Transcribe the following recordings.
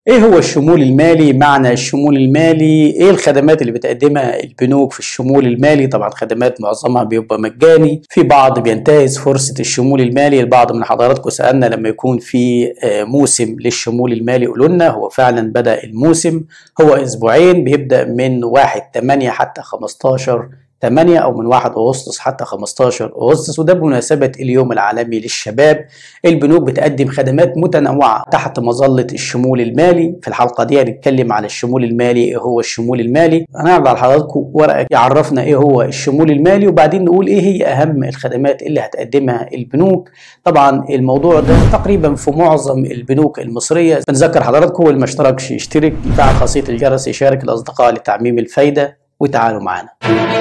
ايه هو الشمول المالي معنى الشمول المالي ايه الخدمات اللي بتقدمها البنوك في الشمول المالي طبعا خدمات معظمها بيبقى مجاني في بعض بينتهز فرصة الشمول المالي البعض من حضراتكم سألنا لما يكون في موسم للشمول المالي قولوا لنا هو فعلا بدأ الموسم هو اسبوعين بيبدأ من 1 8 حتى 15 8 او من 1 اغسطس حتى 15 اغسطس وده بمناسبه اليوم العالمي للشباب البنوك بتقدم خدمات متنوعه تحت مظله الشمول المالي في الحلقه دي هنتكلم على الشمول المالي ايه هو الشمول المالي هنعرض على حضراتكم ورقه يعرفنا ايه هو الشمول المالي وبعدين نقول ايه هي اهم الخدمات اللي هتقدمها البنوك طبعا الموضوع ده تقريبا في معظم البنوك المصريه بنذكر حضراتكم واللي ما اشتركش يشترك يفعل خاصيه الجرس يشارك الاصدقاء لتعميم الفايده وتعالوا معانا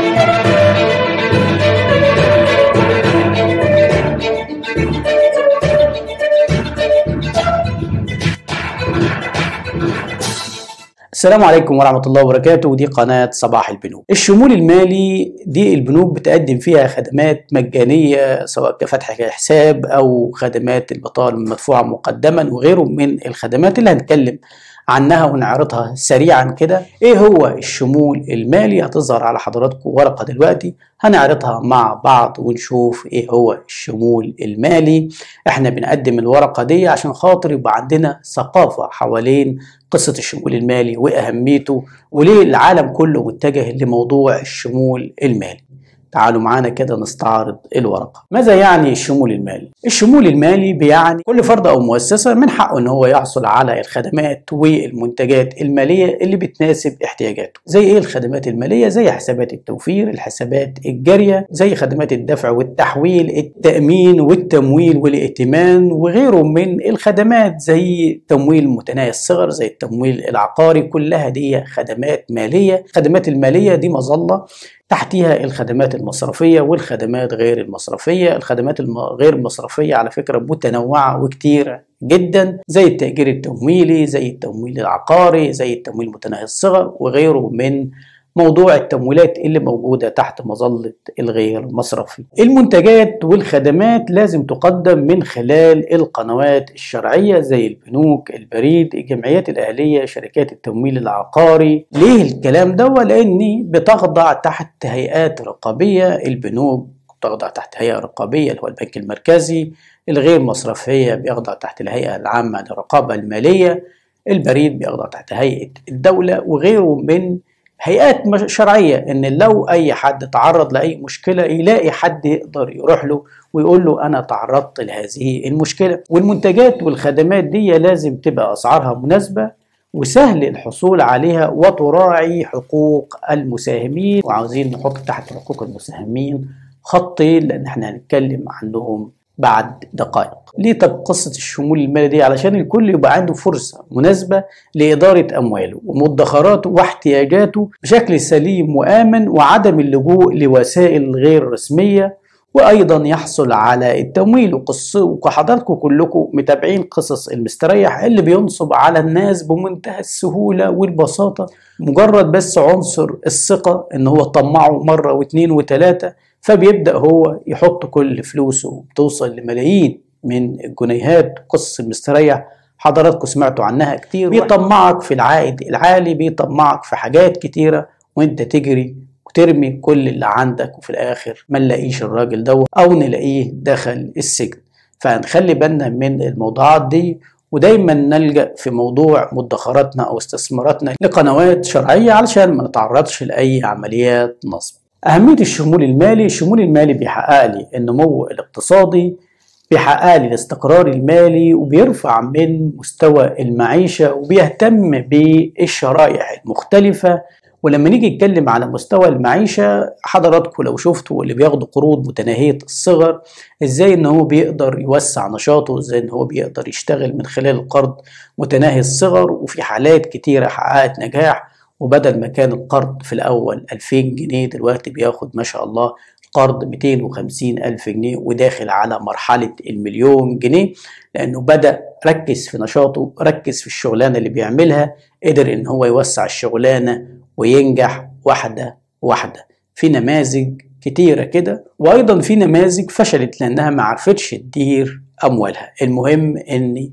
السلام عليكم ورحمة الله وبركاته ودي قناة صباح البنوك الشمول المالي دي البنوك بتقدم فيها خدمات مجانية سواء كفتح حساب أو خدمات البطالة المدفوعة مقدما وغيره من الخدمات اللي هنتكلم عنها ونعرضها سريعا كده ايه هو الشمول المالي هتظهر على حضراتكم ورقه دلوقتي هنعرضها مع بعض ونشوف ايه هو الشمول المالي احنا بنقدم الورقه دي عشان خاطر يبقى عندنا ثقافه حوالين قصه الشمول المالي واهميته وليه العالم كله متجه لموضوع الشمول المالي تعالوا معانا كده نستعرض الورقة ماذا يعني الشمول المالي؟ الشمول المالي بيعني كل فرد أو مؤسسة من حقه أن هو يحصل على الخدمات والمنتجات المالية اللي بتناسب احتياجاته زي إيه الخدمات المالية؟ زي حسابات التوفير الحسابات الجارية زي خدمات الدفع والتحويل التأمين والتمويل والائتمان وغيره من الخدمات زي تمويل متناهي الصغر زي التمويل العقاري كلها دي خدمات مالية الخدمات المالية دي مظلة تحتها الخدمات المصرفية والخدمات غير المصرفية الخدمات غير المصرفية على فكرة متنوعة وكتيرة جدا زي التأجير التمويلي زي التمويل العقاري زي التمويل متناهي الصغر وغيره من موضوع التمويلات اللي موجودة تحت مظلة الغير مصرفي المنتجات والخدمات لازم تقدم من خلال القنوات الشرعية زي البنوك البريد الجمعيات الأهلية شركات التمويل العقاري ليه الكلام ده لأني بتخضع تحت هيئات رقابية البنوك تخضع تحت هيئة رقابية اللي هو البنك المركزي الغير مصرفية بيخضع تحت الهيئة العامة للرقابة المالية البريد بيخضع تحت هيئة الدولة وغيره من هيئات شرعية ان لو اي حد تعرض لاي مشكلة يلاقي حد يقدر يروح له ويقول له انا تعرضت لهذه المشكلة والمنتجات والخدمات دي لازم تبقى اسعارها مناسبة وسهل الحصول عليها وتراعي حقوق المساهمين وعاوزين نحط تحت حقوق المساهمين خطين لان احنا هنتكلم عنهم بعد دقائق ليه طب قصة الشمول المالي دي علشان الكل يبقى عنده فرصة مناسبة لإدارة أمواله ومدخراته واحتياجاته بشكل سليم وآمن وعدم اللجوء لوسائل غير رسمية وأيضا يحصل على التمويل وحضراتكم كلكم متابعين قصص المستريح اللي بينصب على الناس بمنتهى السهولة والبساطة مجرد بس عنصر الثقة إن هو طمعه مرة واثنين وثلاثة فبيبدأ هو يحط كل فلوسه بتوصل لملايين من الجنيهات قصص المستريح حضراتكم سمعتوا عنها كتير بيطمعك في العائد العالي بيطمعك في حاجات كتيرة وانت تجري وترمي كل اللي عندك وفي الاخر ما نلاقيش الراجل ده او نلاقيه دخل السجن فهنخلي بالنا من الموضوعات دي ودايما نلجا في موضوع مدخراتنا او استثماراتنا لقنوات شرعيه علشان ما نتعرضش لاي عمليات نصب أهمية الشمول المالي الشمول المالي بيحقق لي النمو الاقتصادي بيحقق لي الاستقرار المالي وبيرفع من مستوى المعيشة وبيهتم بالشرائح المختلفة ولما نيجي نتكلم على مستوى المعيشة حضراتكم لو شفتوا اللي بياخدوا قروض متناهية الصغر ازاي ان هو بيقدر يوسع نشاطه ازاي ان هو بيقدر يشتغل من خلال القرض متناهي الصغر وفي حالات كتيرة حققت نجاح وبدل ما كان القرض في الأول 2000 جنيه دلوقتي بياخد ما شاء الله قرض 250 ألف جنيه وداخل على مرحلة المليون جنيه لأنه بدأ ركز في نشاطه ركز في الشغلانة اللي بيعملها قدر إن هو يوسع الشغلانة وينجح واحدة واحدة في نماذج كتيرة كده وأيضا في نماذج فشلت لأنها ما عرفتش تدير أموالها المهم إن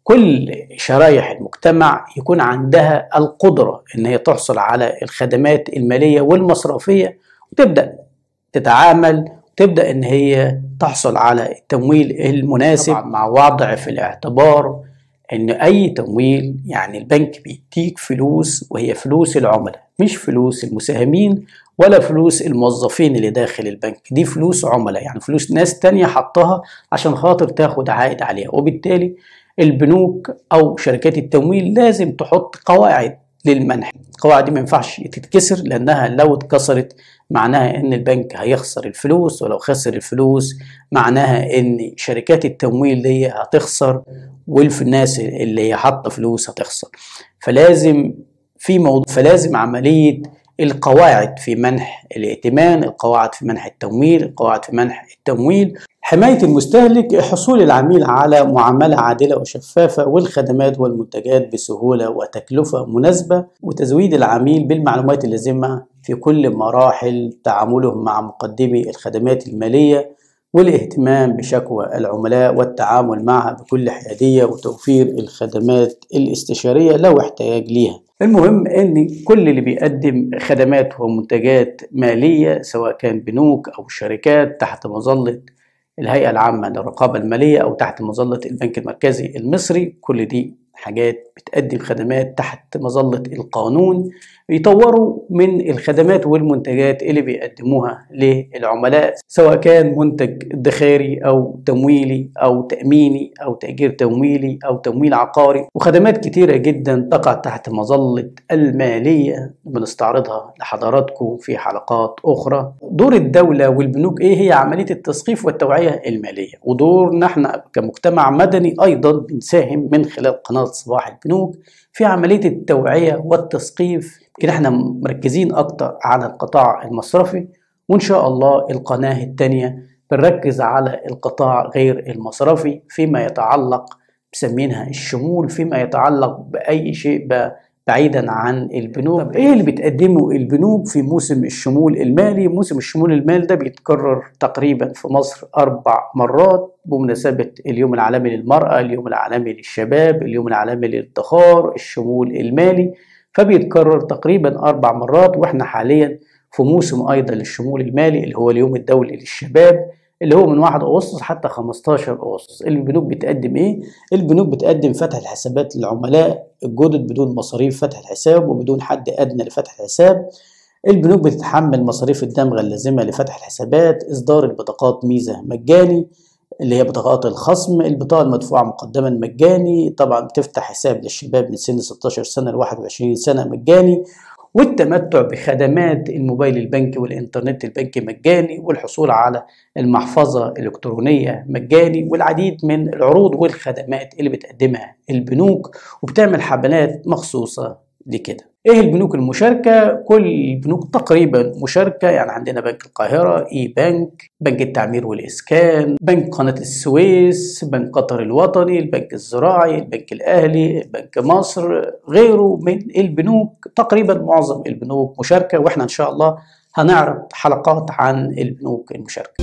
كل شرايح المجتمع يكون عندها القدرة ان هي تحصل على الخدمات المالية والمصرفية وتبدأ تتعامل تبدأ ان هي تحصل على التمويل المناسب مع وضع في الاعتبار ان اي تمويل يعني البنك بيديك فلوس وهي فلوس العملاء مش فلوس المساهمين ولا فلوس الموظفين اللي داخل البنك دي فلوس عملاء يعني فلوس ناس تانية حطها عشان خاطر تاخد عائد عليها وبالتالي البنوك او شركات التمويل لازم تحط قواعد للمنح القواعد دي ما ينفعش تتكسر لانها لو اتكسرت معناها ان البنك هيخسر الفلوس ولو خسر الفلوس معناها ان شركات التمويل دي هتخسر والناس اللي هي حاطه فلوس هتخسر فلازم في موضوع فلازم عمليه القواعد في منح الائتمان القواعد في منح التمويل القواعد في منح التمويل حماية المستهلك حصول العميل على معاملة عادلة وشفافة والخدمات والمنتجات بسهولة وتكلفة مناسبة وتزويد العميل بالمعلومات اللازمة في كل مراحل تعامله مع مقدمي الخدمات المالية والاهتمام بشكوى العملاء والتعامل معها بكل حيادية وتوفير الخدمات الاستشارية لو احتياج ليها المهم ان كل اللي بيقدم خدمات ومنتجات مالية سواء كان بنوك او شركات تحت مظلة الهيئة العامة للرقابة المالية أو تحت مظلة البنك المركزي المصري كل دي حاجات بتقدم خدمات تحت مظلة القانون يطوروا من الخدمات والمنتجات اللي بيقدموها للعملاء سواء كان منتج ادخاري او تمويلي او تأميني او تأجير تمويلي او تمويل عقاري وخدمات كتيرة جدا تقع تحت مظلة المالية بنستعرضها لحضراتكم في حلقات اخرى دور الدولة والبنوك ايه هي عملية التثقيف والتوعية المالية ودورنا احنا كمجتمع مدني ايضا بنساهم من خلال قناة صباح البنوك في عملية التوعية والتثقيف يمكن احنا مركزين اكتر على القطاع المصرفي وان شاء الله القناة التانية بنركز على القطاع غير المصرفي فيما يتعلق مسمينها الشمول فيما يتعلق بأي شيء بعيدا عن البنوك طب ايه اللي بتقدمه البنوك في موسم الشمول المالي موسم الشمول المالي ده بيتكرر تقريبا في مصر اربع مرات بمناسبة اليوم العالمي للمرأة اليوم العالمي للشباب اليوم العالمي للادخار الشمول المالي فبيتكرر تقريبا اربع مرات واحنا حاليا في موسم ايضا للشمول المالي اللي هو اليوم الدولي للشباب اللي هو من 1 اغسطس حتى 15 اغسطس البنوك بتقدم ايه البنوك بتقدم فتح الحسابات للعملاء الجدد بدون مصاريف فتح الحساب وبدون حد ادنى لفتح الحساب البنوك بتتحمل مصاريف الدمغه اللازمه لفتح الحسابات اصدار البطاقات ميزه مجاني اللي هي بطاقات الخصم البطاقة المدفوعة مقدما مجاني طبعا بتفتح حساب للشباب من سن 16 سنة ل 21 سنة مجاني والتمتع بخدمات الموبايل البنكي والإنترنت البنكي مجاني والحصول على المحفظة الإلكترونية مجاني والعديد من العروض والخدمات اللي بتقدمها البنوك وبتعمل حملات مخصوصة لكده ايه البنوك المشاركة كل البنوك تقريبا مشاركة يعني عندنا بنك القاهرة اي بنك بنك التعمير والاسكان بنك قناة السويس بنك قطر الوطني البنك الزراعي البنك الاهلي بنك مصر غيره من البنوك تقريبا معظم البنوك مشاركة واحنا ان شاء الله هنعرض حلقات عن البنوك المشاركة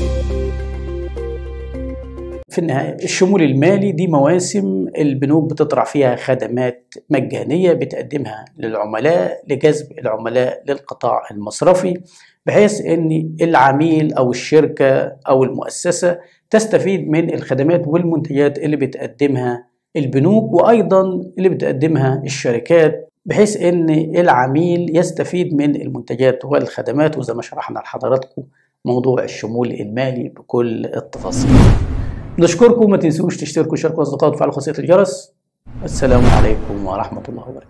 في النهاية الشمول المالي دي مواسم البنوك بتطرح فيها خدمات مجانية بتقدمها للعملاء لجذب العملاء للقطاع المصرفي بحيث ان العميل او الشركة او المؤسسة تستفيد من الخدمات والمنتجات اللي بتقدمها البنوك وايضا اللي بتقدمها الشركات بحيث ان العميل يستفيد من المنتجات والخدمات وزي ما شرحنا لحضراتكم موضوع الشمول المالي بكل التفاصيل نشكركم ما تنسوش تشتركوا وشاركوا اصدقائكم وتفعلوا خاصيه الجرس السلام عليكم ورحمه الله وبركاته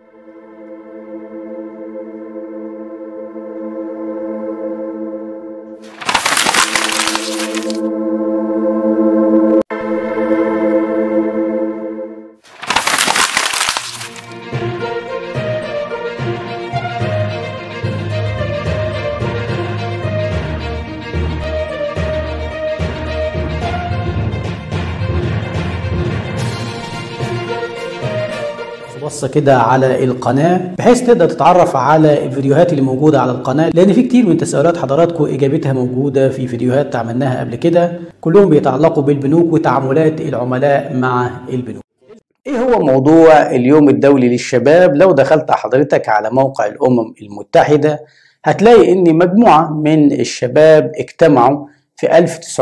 بصة كده على القناة بحيث تقدر تتعرف على الفيديوهات اللي موجودة على القناة لأن في كتير من تساؤلات حضراتكم إجابتها موجودة في فيديوهات عملناها قبل كده كلهم بيتعلقوا بالبنوك وتعاملات العملاء مع البنوك ايه هو موضوع اليوم الدولي للشباب لو دخلت حضرتك على موقع الامم المتحدة هتلاقي ان مجموعة من الشباب اجتمعوا في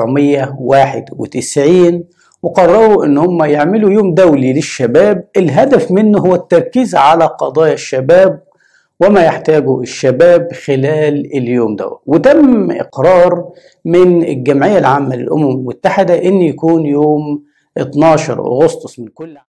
1991 وقرروا ان هم يعملوا يوم دولي للشباب الهدف منه هو التركيز على قضايا الشباب وما يحتاجه الشباب خلال اليوم ده وتم اقرار من الجمعية العامة للامم المتحدة ان يكون يوم 12 اغسطس من كل عام